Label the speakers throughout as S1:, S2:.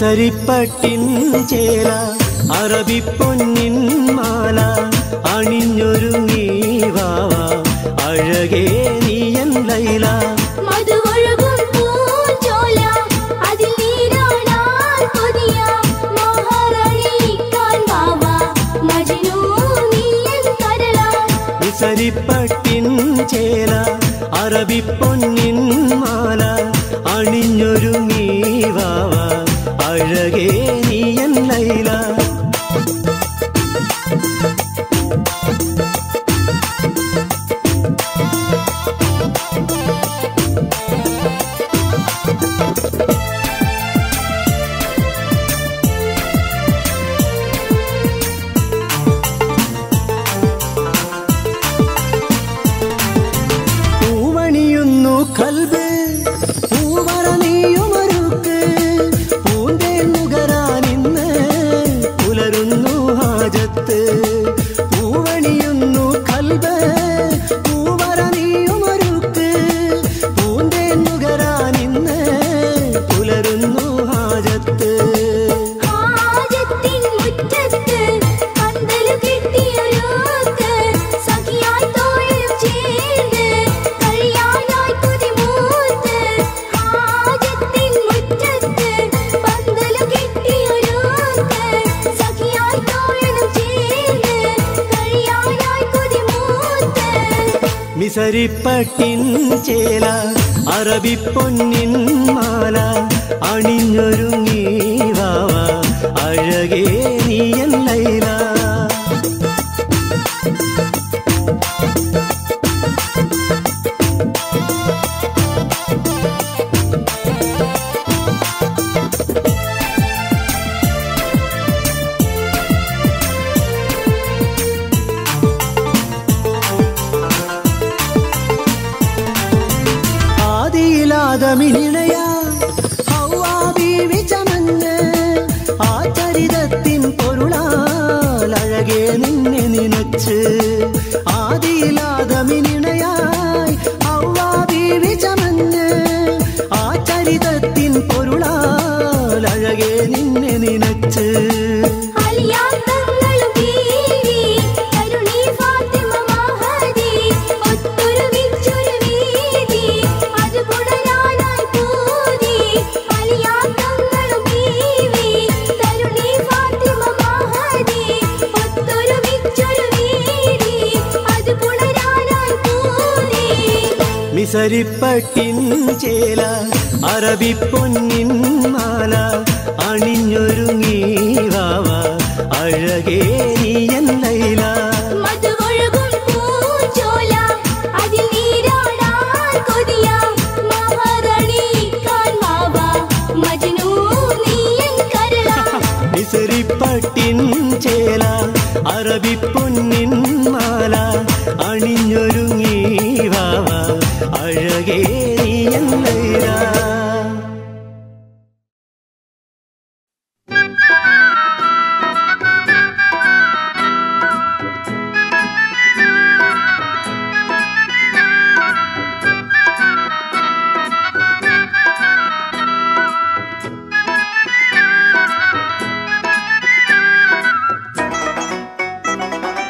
S1: മിസരിപ്പട്ടിൻ ചേല അറബി പൊന്നിൻ മാല അണിഞ്ഞൊരുങ്ങി വാവ അഴകേ നീയൻ ലൈല
S2: മധുവൊഴുകും പൂഞ്ചോല, അതിൽ നീരാടാൻ കൊതിയ മഹാറാണിക്കാൻ വാവ, മജ്നൂ നീയൻ കരളാൻ.
S1: മിസരിപ്പട്ടിൻ ചേല അറബി പൊന്നിൻ മാല അണിഞ്ഞൊരുങ്ങി വാവ അഴകേ നീയൻ ലൈല പൂവണിയുന്നു കൽബ് പൂവറ നീയുമൊരുക്ക് പൂന്തേ നുകരാനിന്ന് പുലരുന്നു ഹാജത്ത് പൂവണിയുന്നു കൽബ് പൂവറ നീയുമൊരുക്ക് പൂന്തേ നുകരാനിന്ന് പുലരുന്നു ഹാജത്ത്
S2: ഹാജത്തിൻ മുറ്റത്ത് പന്തല് കെട്ടിയൊരുക്ക്, സഖിയായി തോളിലും ചേർന്ന് കഴിയാനായി കൊതിമൂത്ത്. ഹാജത്തിൻ മുറ്റത്ത് പന്തല് കെട്ടിയൊരുക്ക്, സഖിയായി തോളിലും ചേർന്ന് കഴിയാനായി കൊതിമൂത്ത്.
S1: മിസരിപ്പട്ടിൻ ചേല അറബി പൊന്നിൻ മാല അണിഞ്ഞൊരുങ്ങി വാവ അഴകേ നീയൻ ലൈല ആദിയിലാദമിനിണയ ഹൗവാ ബീവി ചമഞ്ഞ് ആ ചരിതത്തിൻ പൊരുളാൽ അഴകേ നിന്നെ നിനച്ച് ആദിയിലാദമിനിണയായി ഹൗവാ ബീവി ചമഞ്ഞ് ആ ചരിതത്തിൻ പൊരുളാൽ അഴകേ നിന്നെ നിനച്ച്
S2: അലിയാത്തങ്ങളും ബീവി, കരുണി ഫാത്തിമ മഹദി, ഒത്തൊരുമിച്ചൊരു വീതി, അത് പുണരാനായി പൂതി. അലിയാത്തങ്ങളും ബീവി, കരുണി ഫാത്തിമ മഹദി, ഒത്തൊരുമിച്ചൊരു വീതി, അത് പുണരാനായി പൂതി.
S1: മിസരിപ്പട്ടിൻ ചേല അറബി പൊന്നിൻ മാല അണിഞ്ഞൊരുങ്ങി വാവ അഴകേ നീയൻ ലൈല
S2: മധുവൊഴുകും പൂഞ്ചോല, അതിൽ നീരാടാൻ കൊതിയ മഹാറാണിക്കാൻ വാവ, മജ്നൂ നീയൻ കരളാൻ.
S1: മിസരിപ്പട്ടിൻ ചേല അറബി പൊന്നിൻ മാല അണിഞ്ഞൊരുങ്ങി വാവ അഴകേ നീയൻ ലൈല
S2: ും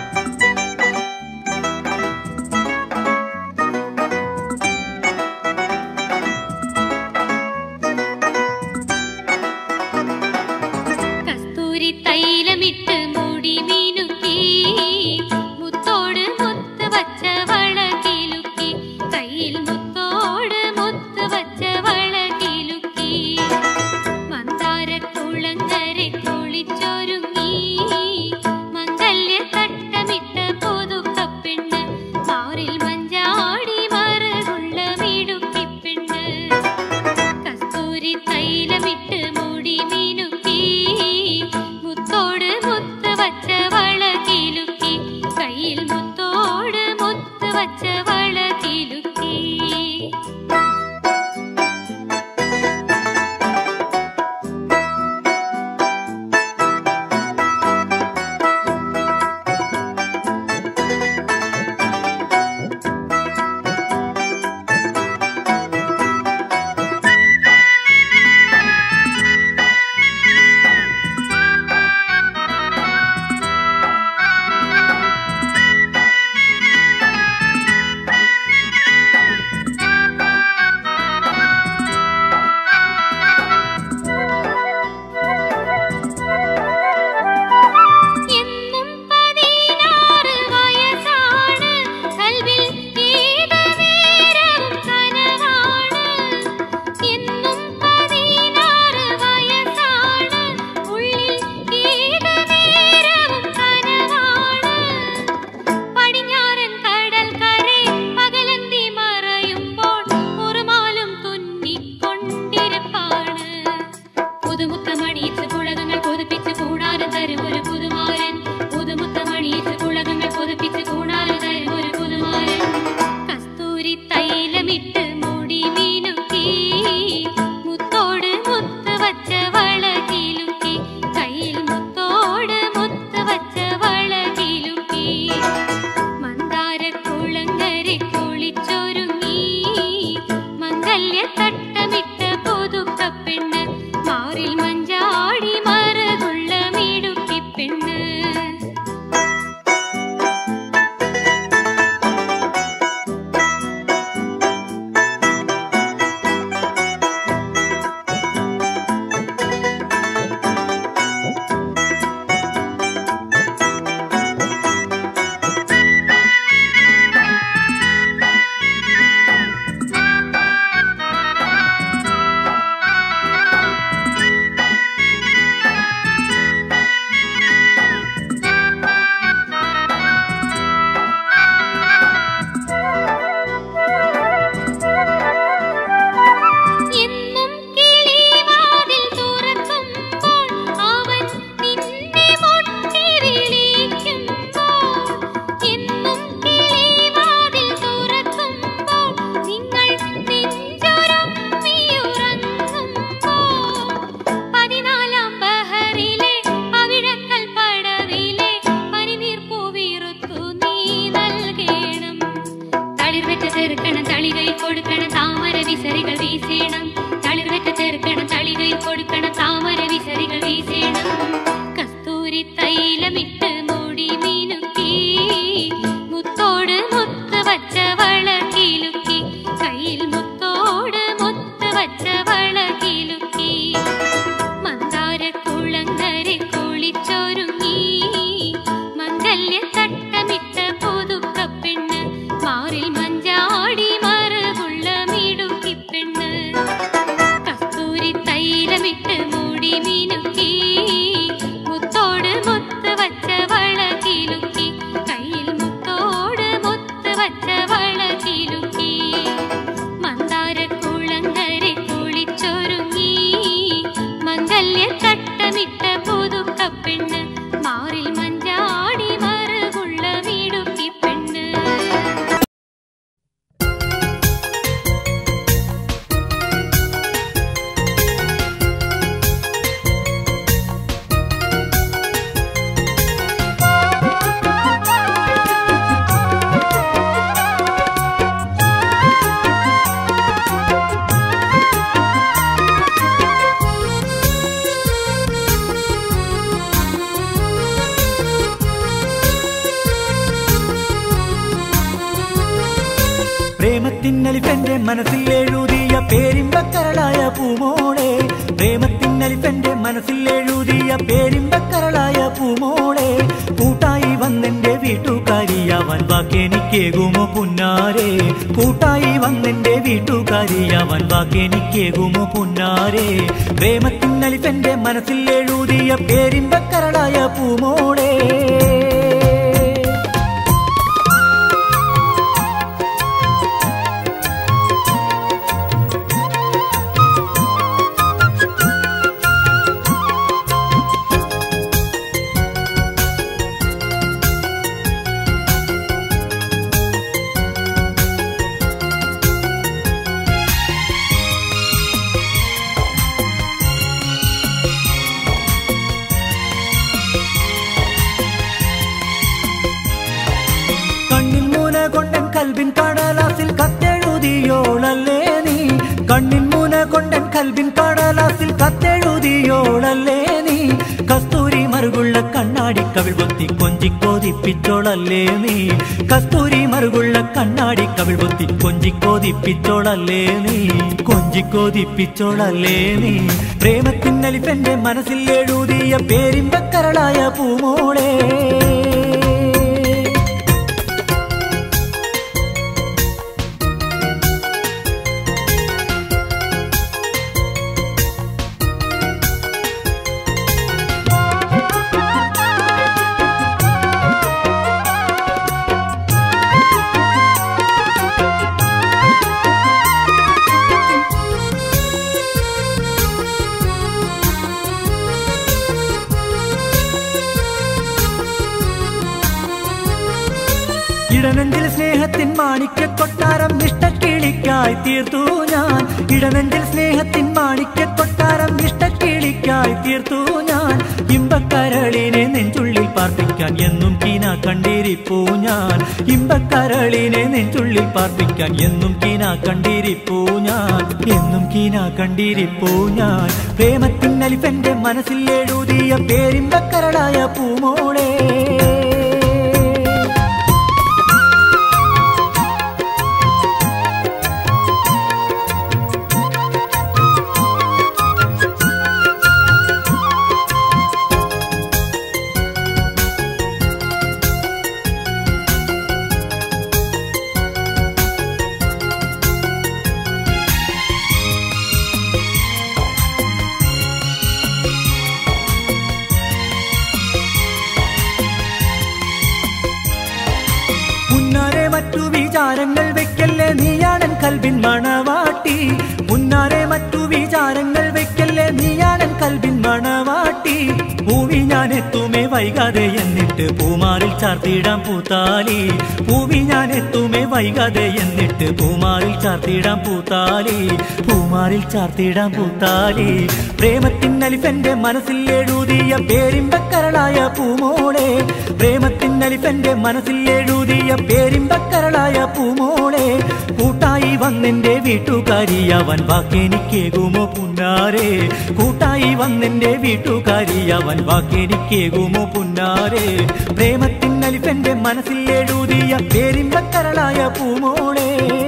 S1: പ്രേമത്തിനലിഫെന്റെ മനസ്സിൽ എഴുതിയ പേരിമ്പക്കരളായ പൂമോളെ പ്രേമത്തിനലിഫെന്റെ മനസ്സിൽ എഴുതിയ പേരിമ്പക്കരളായ പൂമോളെ കൂട്ടായി വന്നെന്റെ വീട്ടുകാരിയാവൻ വാക്കെനിക്കേകുമോ പുന്നാരെ കൂട്ടായി വന്നെന്റെ വീട്ടുകാരിയാവൻ വാക്കെനിക്കേകുമോ പുന്നാരെ പ്രേമത്തിനലിഫെന്റെ മനസ്സിൽ എഴുതിയ പേരിമ്പക്കരളായ പൂമോളെ കണ്ണിൻ മൂന കൊണ്ടൻ കൽബിൻ കടലാസിൽ കത്തെഴുതിയോളല്ലേ നീ കണ്ണിൻ മൂന കൊണ്ടൻ കൽബിൻ കടലാസിൽ കത്തെഴുതിയോളല്ലേ നീ കസ്തൂരി മറുകുള്ള കണ്ണാടി കവിൾ പൊത്തി കൊഞ്ചി കോതിപ്പിച്ചോളല്ലേ നീ കസ്തൂരി മറുകുള്ള കണ്ണാടി കവിൾ പൊത്തി കൊഞ്ചി കോതിപ്പിച്ചോളല്ലേ നീ കൊഞ്ചി കോതിപ്പിച്ചോളല്ലേ നീ പ്രേമത്തിനലിഫെന്റെ മനസ്സിൽ എഴുതിയ പേരിമ്പക്കരളായ പൂമോളെ ഇടനെഞ്ചിൽ സ്നേഹത്തിൻ മാണിക്യ കൊട്ടാരം ഇഷ്ടക്കിളിക്കായി തീർത്തു ഞാൻ ഇടനെഞ്ചിൽ സ്നേഹത്തിൻ മാണിക്യ കൊട്ടാരം ഇഷ്ടക്കിളിക്കായി തീർത്തു ഞാൻ ഇമ്പക്കരളിനെ നെഞ്ചുള്ളിൽ പാർപ്പിക്കാൻ എന്നും കീന കണ്ടിരിപ്പൂ ഞാൻ ഇമ്പക്കരളിനെ നെഞ്ചുള്ളിൽ പാർപ്പിക്കാൻ എന്നും കീന കണ്ടിരിപ്പൂ ഞാൻ എന്നും കീന കണ്ടിരിപ്പൂ ഞാൻ പ്രേമത്തിൻ അലിഫെന്റെ മനസ്സിൽ എഴുതിയ പേരിമ്പക്കരളായ പൂമോളെ മുന്നാരെ മറ്റു വിചാരങ്ങൾ വെക്കല്ലേ നീയാണൻ കൽബിൻ മണവാട്ടി മുന്നാരെ മറ്റു വിചാരങ്ങൾ വെക്കല്ലേ നീയാണൻ കൽബിൻ മണവാട്ടി പൂവി ഞാൻ എത്തുമേ വൈകാതെ എന്നിട്ട് പൂമാറിൽ ചാർത്തിടാം പൂത്താലി പൂവി ഞാൻ എത്തുമേ വൈകാതെ എന്നിട്ട് പൂമാറിൽ ചാർത്തിടാം പൂത്താലി പൂമാറിൽ ചാർത്തിടാം പൂത്താലി പ്രേമത്തിൻ അലിഫെന്റെ മനസ്സിൽ എഴുതിയ പേരിമ്പക്കരളായ പൂമോളെ പ്രേമത്തിൻ അലിഫെന്റെ മനസ്സിൽ എഴുതിയ പേരിമ്പക്കരളായ പൂമോളെ കൂട്ടായി വന്നെന്റെ വീട്ടുകാരിയവൻ വാക്കെനിക്കേകുമോ പുന്നാരെ കൂട്ടായി വന്നെന്റെ വീട്ടുകാരിയവൻ വാക്കെനിക്കേകുമോ പുന്നാരെ പ്രേമത്തിൻ അലിഫെന്റെ മനസ്സിൽ എഴുതിയ പേരിമ്പക്കരളായ പൂമോളെ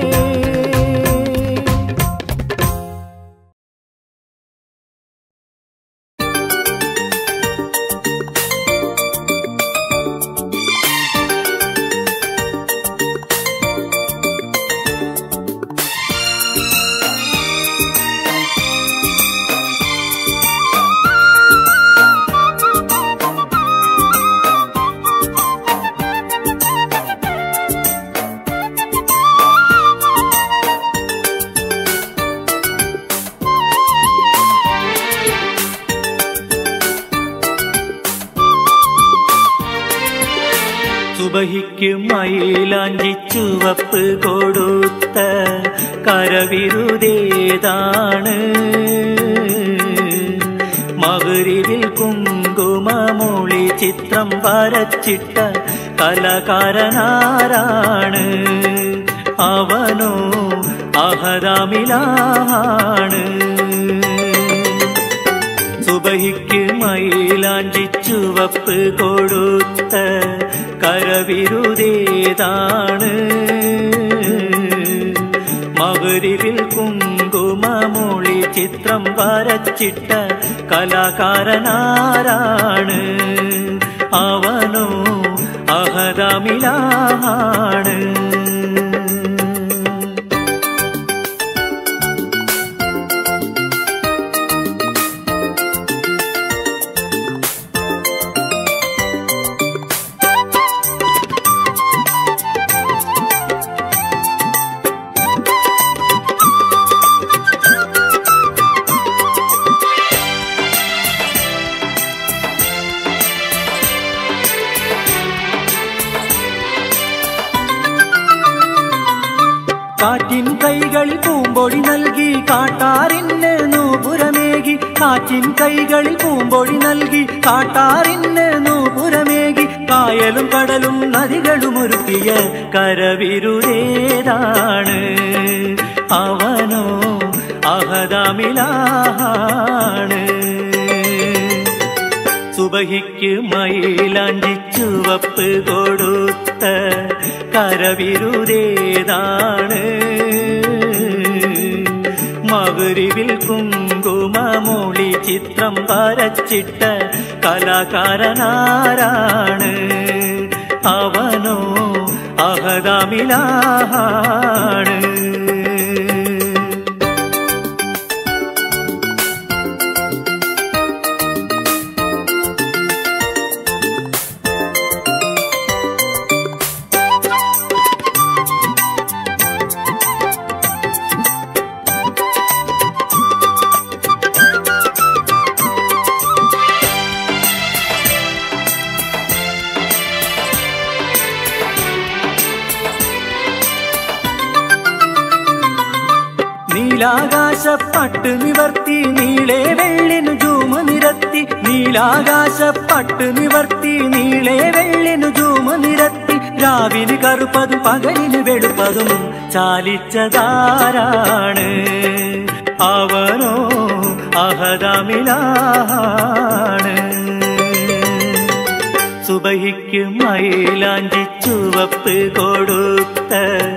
S1: സുബഹിക്ക് മയിലാഞ്ചി ചുവപ്പ് കൊടുത്ത കരവിരുതേതാണ് മകരിവിൽ കുങ്കുമമൊളി ചിത്രം വരച്ചിട്ട കലകാരനാരാണ് അവനോ അഹദാമിലാണ് സുബഹിക്ക് മയിലാഞ്ചി ചുവപ്പ് കൊടുത്ത കരവിരുതേതാണ് മകരിവിൽ കുങ്കുമമൊളി ചിത്രം വരച്ചിട്ട കലാകാരനാരാണ് അവനോ അഹദമിലാണ് കാറ്റിൻ കൈകളിൽ പൂമ്പൊടി നൽകി കാട്ടാറിന് നൂപുരമേകി കാറ്റിൻ കൈകളിൽ പൂമ്പൊടി നൽകി കാട്ടാറിന് നൂപുരമേകി കായലും കടലും നദികളും ഒരുക്കിയ കരവിരുതേതാണ് അവനോ അഹദാമിലാണ് സുബഹിക്ക് മയിലാണ്ടി ചുവപ്പ് കൊടുത്ത കരവിരുതേതാണ് മകരിവിൽ കുങ്കുമമൊളി ചിത്രം വരച്ചിട്ട കലാകാരനാരാണ് അവനോ അഹദാമിലാണ് നീലാകാശ പട്ട് നിവർത്തി നീളെ വെള്ളിനു ജൂമ നിരത്തി നീലാകാശ പട്ട് നിവർത്തി നീളെ വെള്ളിനു ജൂമ നിരത്തി രാവിന് കറുപ്പതും പകലിന് വെളുപ്പതും ചാലിച്ചതാരാണ് അവനോ അഹദമിലാണ് സുബഹിക്ക് മയിലാഞ്ചി ചുവപ്പ് കൊടുത്ത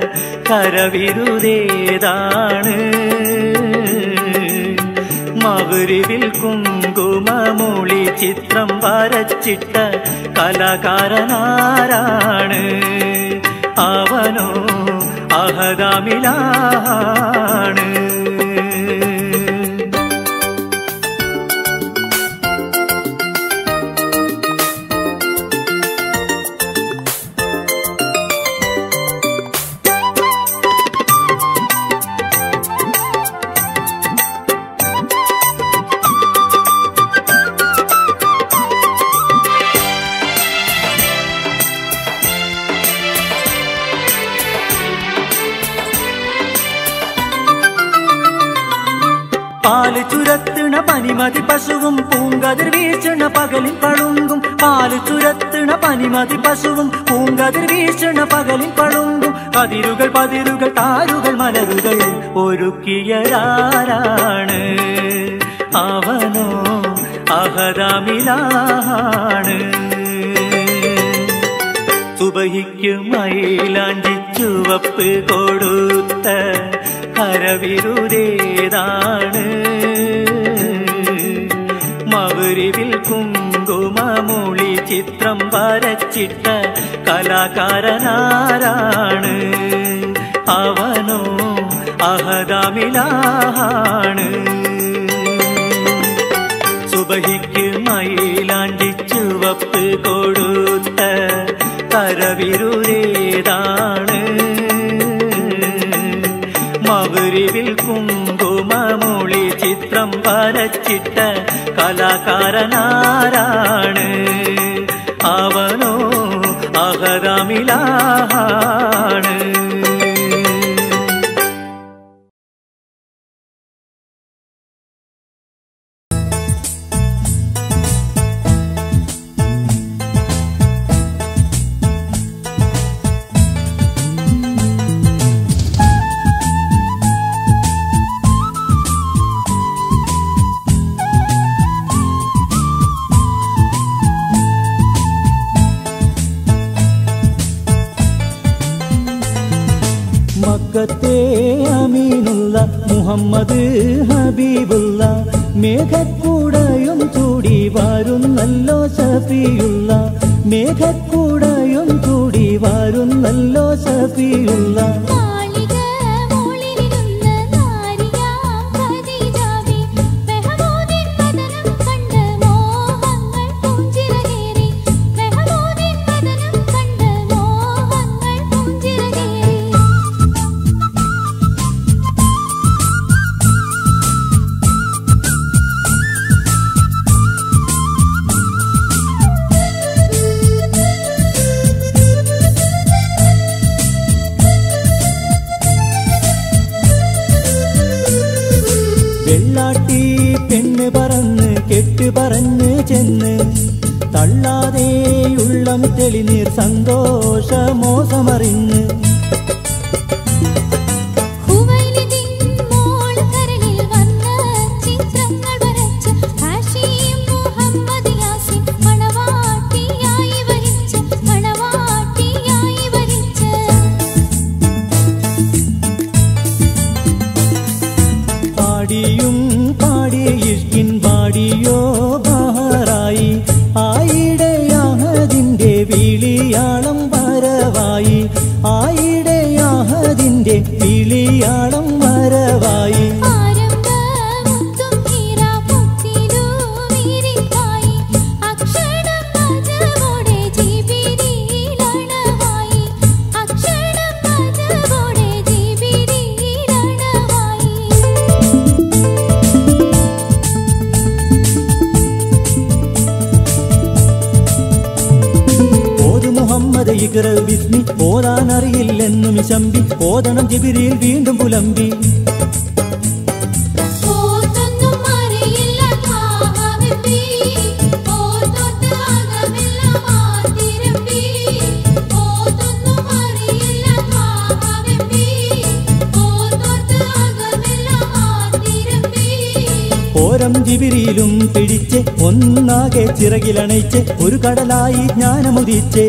S1: കരവിരുതേതാണ് മകരിവിൽ കുങ്കുമമൊളി ചിത്രം വരച്ചിട്ട കലാകാരനാരാണ് അവനോ അഹദമിലാണ് പാല് ചുരത്തിണ പനിമതി പശുവും പൂങ്കതിർ വീശണ പകലിൽ പളുങ്കും പാല് ചുരത്തിണ പനിമതി പശുവും പൂങ്കതിർ വീശണ പകലിൽ പളുങ്കും കതിരുകൾ പതിരുകൾ താരുകൾ മലരുകൾ ഒരുക്കിയരാരാണ് അവനോ അഹദമിലാണ് സുബഹിക്ക് മയിലാണ്ടി ചുവപ്പ് കൊടുത്ത കരവിരുതേതാണ് മകരിവിൽ കുങ്കുമമൊളി ചിത്രം വരച്ചിട്ട കലാകാരനാരാണ് അവനോ അഹദമിലാണ് സുബഹിക്ക് മയിലാണ്ടി ചുവപ്പ് കൊടുത്ത കരവിരുതേതാണ് മകരിവിൽ കുങ്കുമമൊളി ചിത്രം വരച്ചിട്ട കലാകാരനാരാണ് അവനോ അഹദമിലാണ്
S2: ും
S1: മക്കത്തെ അമീനുള്ള മുഹമ്മദ് ഹബീബുള്ള മേഘക്കൂടയും ചൂടി വരുന്നല്ലോ സഫിയുള്ള മേഘക്കൂടയും ചൂടി വരുന്നല്ലോ സഫിയുള്ള
S2: മാളിക മോളിലിരുന്ന് നാരിയാം ഖദീജാവേ മെഹമൂദിൻ വദനം കണ്ട് മോഹങ്ങൾ പൂഞ്ചിറകേറി മെഹമൂദിൻ വദനം കണ്ട് മോഹങ്ങൾ പൂഞ്ചിറകേറി
S1: വെള്ളാട്ടി പെണ്ണ് പറന്ന് കെട്ട് പറഞ്ഞ് ചെന്ന് തള്ളാതെ ഉള്ളം തെളിനീർ സന്തോഷമോസമറിഞ്ഞ്
S2: ഹുവൈലിദിൻ മോൾ കരളിൽ വന്ന് ചിത്രങ്ങൾ വരച്ച് ഹാഷിയും മുഹമ്മദ് യാസിൻ മണവാട്ടിയായി വരിച്ച് മണവാട്ടിയായി വരിച്ച്
S1: പാടിയും പാടി ഇഷ്കിൻ പാടിയോ ബഹറായി ആയിടയാഹതിന്റെ വിളിയാളം വരവായി ആയിടയാഹതിന്റെ വിളിയാളം വരവായി
S2: ആരംഭമുത്തും ഹീരാമുത്തിനു വീരിപ്പായി അക്ഷരം പദവോടെ ജിബിരിയിലണവായി അക്ഷരം പദവോടെ ജിബിരിയിലണവായി
S1: ഓത് മുഹമ്മദ് ഇഖ്റ വിസ്മി ഓതാനറിയില്ലെന്നും ശമ്പി ഓതണം ജിബിരിയിൽ വീണ്ടും പുലമ്പി
S2: ഓത്തൊന്നും അറിയില്ല കാവെപ്പി ഓത്തോട്ട് അകമില്ല മാതിരപ്പി ഓത്തൊന്നും അറിയില്ല കാവെപ്പി ഓത്തോട്ട് അകമില്ല മാതിരപ്പി
S1: ഓരം ജിബിരിയിലും പിടിച്ച് ഒന്നാകെ ചിറകിലണയിച്ച് ഒരു കടലായി ജ്ഞാനമുദിച്ച്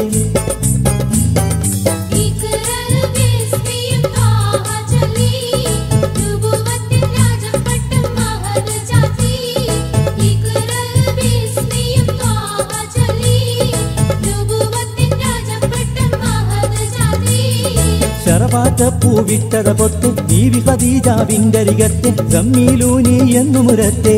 S2: ഇഖ്റൽ ബിസ്മിയും താഹ ചലി നുബുവത്തിൻ രാജപട്ടം മഹദ് ചാത്തി ഇഖ്റൽ ബിസ്മിയും താഹ ചലി നുബുവത്തിൻ രാജപട്ടം മഹദ് ചാത്തി
S1: ശറവാറ്റ പൂവിട്ടത പൊത്ത് ദീവി ഖദീജാവിന്റെ അരികത്തെ ഗമ്മീലൂനി എന്നു മുരത്തെ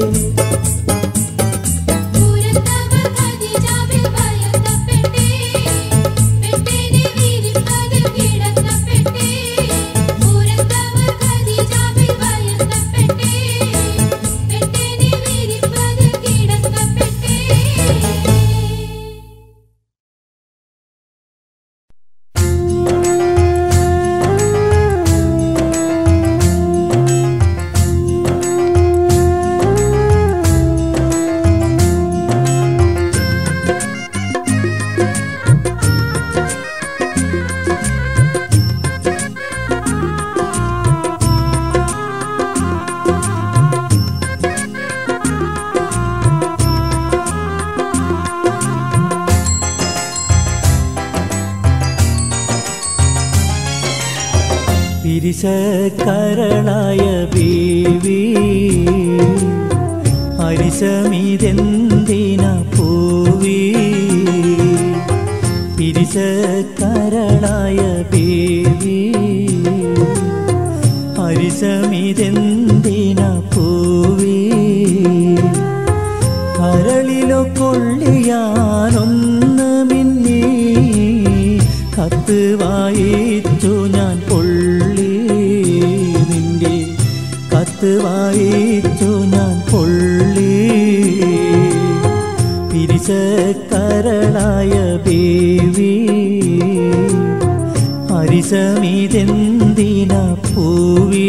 S2: പൂരത്തവ ഖദീജാവിൽ ഭയക്കപ്പെട്ടേ പെട്ടേനെ വീരിപ്പതിൽ കിടക്കപ്പെട്ടേ പൂരത്തവ ഖദീജാവിൽ ഭയക്കപ്പെട്ടേ പെട്ടേനെ വീരിപ്പതിൽ കിടക്കപ്പെട്ടേ
S1: പിരിശക്കരളായ ബീവി ഹരിശമിതെന്തിന പൂവി പിരിശക്കരളായ ബീവി ഹരിശമിതെന്തിന പൂവി കരളിലോ കൊള്ളിയാനൊന്ന് മിന്നി കത്ത് വായിച്ചു ഞാൻ പൊള്ളി നിന്റെ കത്ത് വായിച്ചു ഞാൻ പൊള്ളി പിരിശക്കരളായ ബേവി ഹരിശമിതെന്തിന പൂവി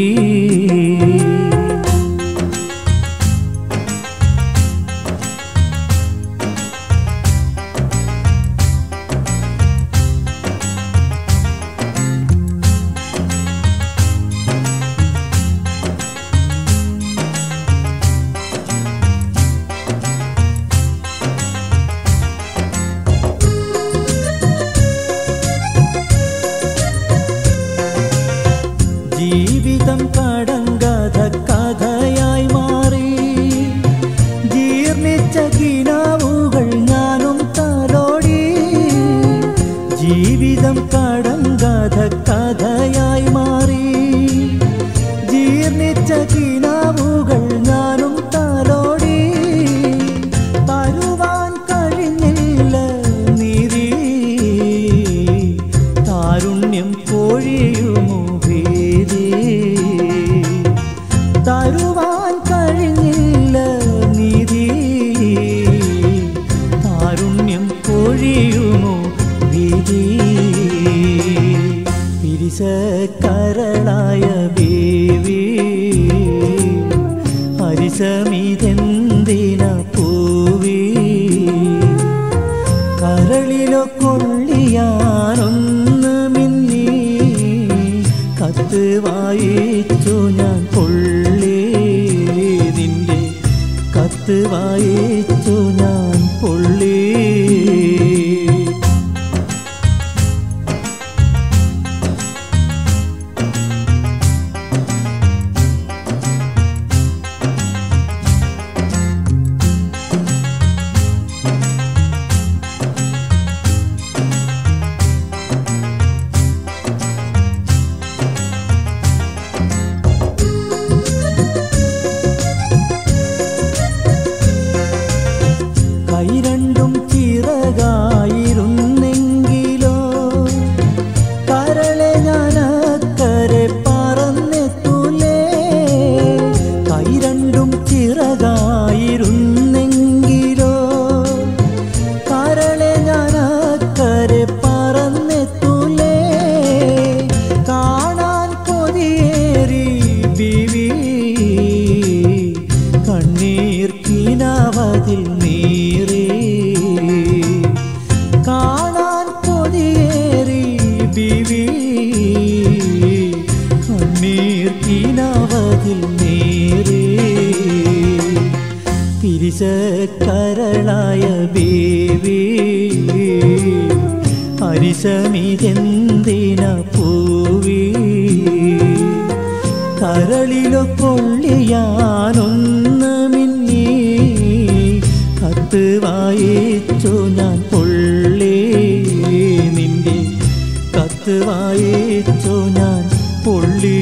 S1: ജീവിതം കടങ്കഥ കഥയായി മാറി ജീർണിച്ച കിനാവുകൾ ഞാനും തലോടി ജീവിതം കടങ്കഥ കഥയായി മാറി ജീർണിച്ച കിനാവുകൾ ഞാനും തലോടി തരുവാൻ കഴിഞ്ഞില്ല നിധി താരുണ്യം പൊഴിയുമോ ഭീതി തരുവാൻ കഴിഞ്ഞില്ല നിധി താരുണ്യം പൊഴിയുമോ വിധി പിരിശക്കരളായ ബേവി ഹരിസമിതെന്തിന പൂവി കരളിലോ കൊള്ളിയാനൊന്ന് മിന്നി കത്ത് വായിച്ചു ഞാൻ പൊള്ളി നിന്റെ കത്ത് വായിച്ചു ഞാൻ പൊള്ളി കൈ രണ്ടും ചിറകായിരുന്നെങ്കിലോ കരളെ ഞാനക്കരെ പറന്നെത്തൂലേ കൈ രണ്ടും ചിറകായിരുന്നെങ്കിലോ കരളെ ഞാനക്കരെ പറന്നെത്തൂലേ കാണാൻ കൊതിയേറി ബിവി കണ്ണീർ കിനാവതിൽ നീറി കാണാൻ കൊതിയേറി ബിവി കണ്ണീർ കിനാവതിൽ നീറി പിരിശക്കരളായ ബേബി ഹരിശമിതെന്തിന പൂവി കരളിലോ കൊള്ളിയാനൊന്ന് മിന്നി കത്ത് വായിച്ചു ഞാൻ പൊള്ളി നിന്റെ കത്ത് വായിച്ചു ഞാൻ പൊള്ളി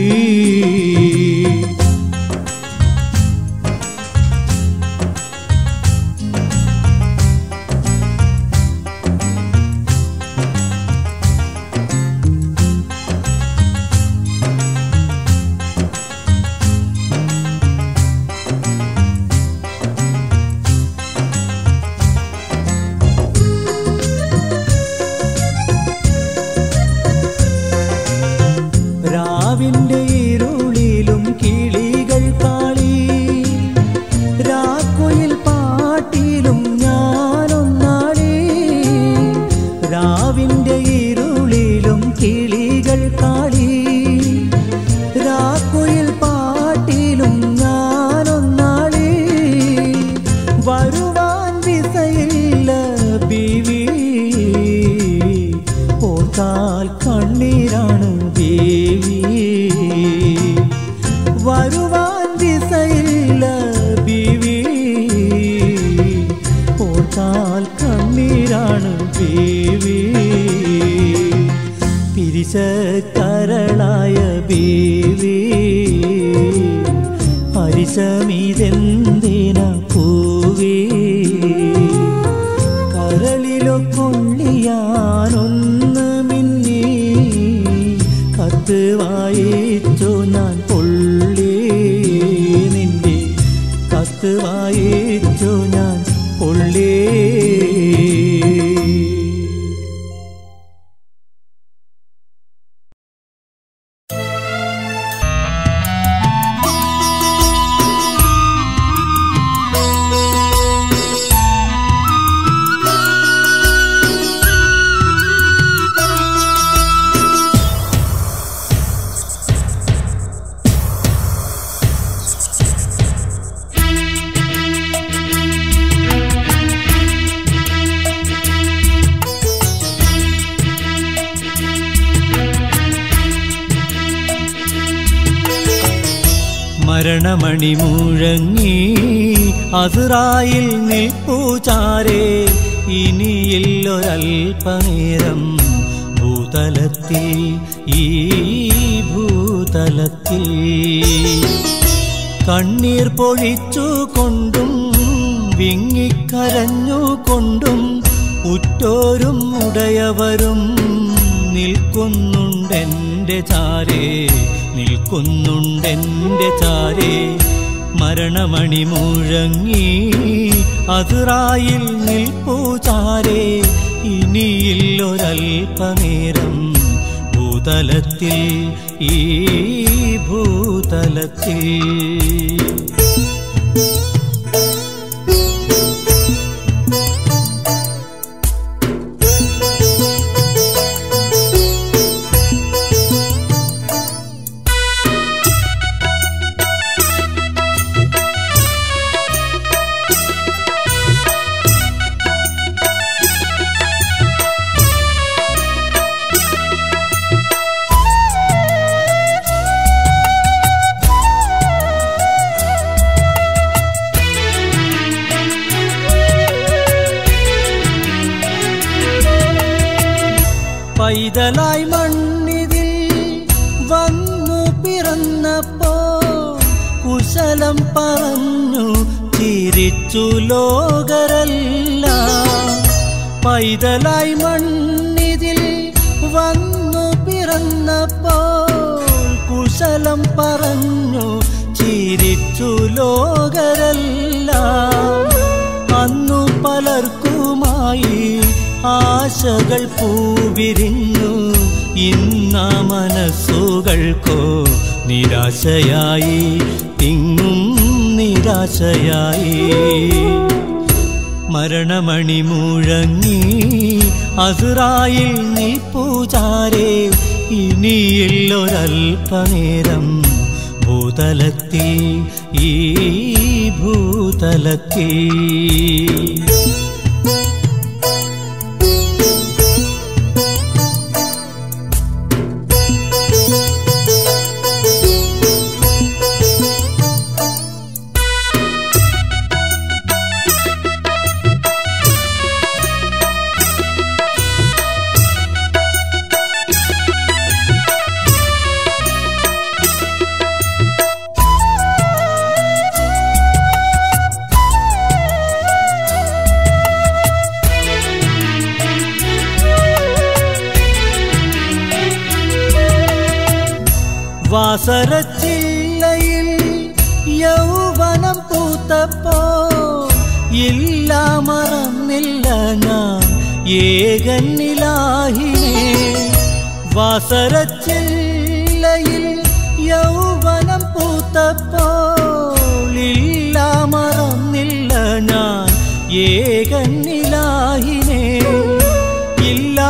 S1: രാവിന്റെ ഇരുളിലും കിളികൾ കാളി രാക്കുയിൽ പാട്ടിലും ഞാനൊന്നാളി രാവിന്റെ ഇരുളിലും കിളികൾ കാളി രാക്കുയിൽ പാട്ടിലും ഞാനൊന്നാളി വരുവാൻ ദിശയില്ല ബിവി ഓർത്താൽ കണ്ണീരാണ് ദേവി വരുവാൻ ദിശയില്ല ബിവി ഓർത്താൽ കണ്ണീരാണ് ദേവി പിരിശക്കരളായ ബേവി ഹരിശമിതെന്തിന പൂവി കരളിലോ കൊള്ളിയാനൊന്ന് മിന്നി കത്ത് വായിച്ചു ഞാൻ പൊള്ളി നിന്റെ കത്ത് വായിച്ചു ഞാൻ പൊള്ളി മരണമണി മുഴങ്ങി അസുറായിൽ നിൽപ്പൂചാരേ ഇനിയില്ലൊരൽപനേരം ഭൂതലത്തിൽ ഈ ഭൂതലത്തിൽ കണ്ണീർ പൊഴിച്ചു കൊണ്ടും വിങ്ങിക്കരഞ്ഞു കൊണ്ടും ഉറ്റോരും ഉടയവരും നിൽക്കുന്നുണ്ടെന്റെ ചാരേ നിൽക്കുന്നുണ്ടെന്റെ ചാരേ മരണമണി മുഴങ്ങി അതിറായിൽ നിൽപ്പൂ ചാരേ ഇനിയില്ലൊരൽപനേരം ഭൂതലത്തിൽ ഈ ഭൂതലത്തിൽ പൈതലായി മണ്ണിതിൽ വന്നു പിറന്നപ്പോ കുശലം പറഞ്ഞു ചിരിച്ചു ലോകരല്ല പൈതലായി മണ്ണിതിൽ വന്നു പിറന്നപ്പോൾ കുശലം പറഞ്ഞു ചിരിച്ചു ലോകരല്ല അന്നു പലർക്കുമായി ആശകൾ പൂവിരിഞ്ഞു ഇന്ന മനസ്സുകൾക്കോ നിരാശയായി തിങ്ങും നിരാശയായി മരണമണി മുഴങ്ങി അസുറായിൽ നീ പൂജാരേ ഇനിയുള്ളൊരൽപനേരം ഭൂതലത്തിൽ ഈ ഭൂതലത്തിൽ വാസരച്ചില്ലയിൽ യൗവനം പൂത്തപ്പോ ഇല്ല മറന്നില്ല ഞാൻ ഏകന്നിലാഹിനെ വാസരച്ചില്ലയിൽ യൗവനം പൂത്തപ്പോൾ ഇല്ല മറന്നില്ല ഞാൻ ഏകന്നിലാഹിനെ ഇല്ല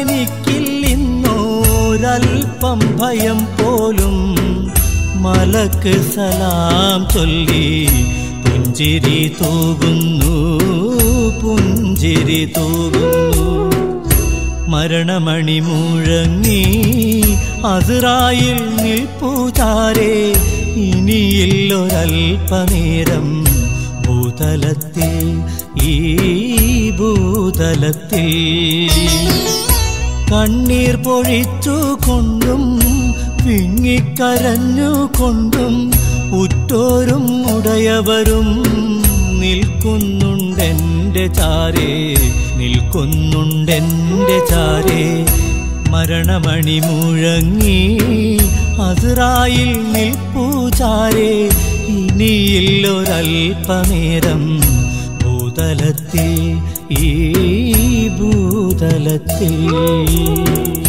S1: എനിക്കില്ലിന്നോരൽപ്പം ഭയം പോലും മലക്ക് സലാം ചൊല്ലി പുഞ്ചിരി തൂകുന്നു പുഞ്ചിരി തൂകുന്നു മരണമണി മുഴങ്ങി അതിറായിൽ നിൽപ്പൂചാരേ ഇനിയില്ലൊരൽപനേരം ഭൂതലത്തിൽ ഈ ഭൂതലത്തിൽ കണ്ണീർ പൊഴിച്ചു കൊണ്ടും വിങ്ങിക്കരഞ്ഞു കൊണ്ടും ഉറ്റോരും ഉടയവരും നിൽക്കുന്നുണ്ടെന്റെ ചാരേ നിൽക്കുന്നുണ്ടെന്റെ ചാരേ മരണമണി മുഴങ്ങി അതിറായിൽ നിൽപ്പൂചാരേ ഇനിയില്ലൊരൽപനേരം ഭൂതലത്തിൽ ഈ ഭൂതലത്തിൽ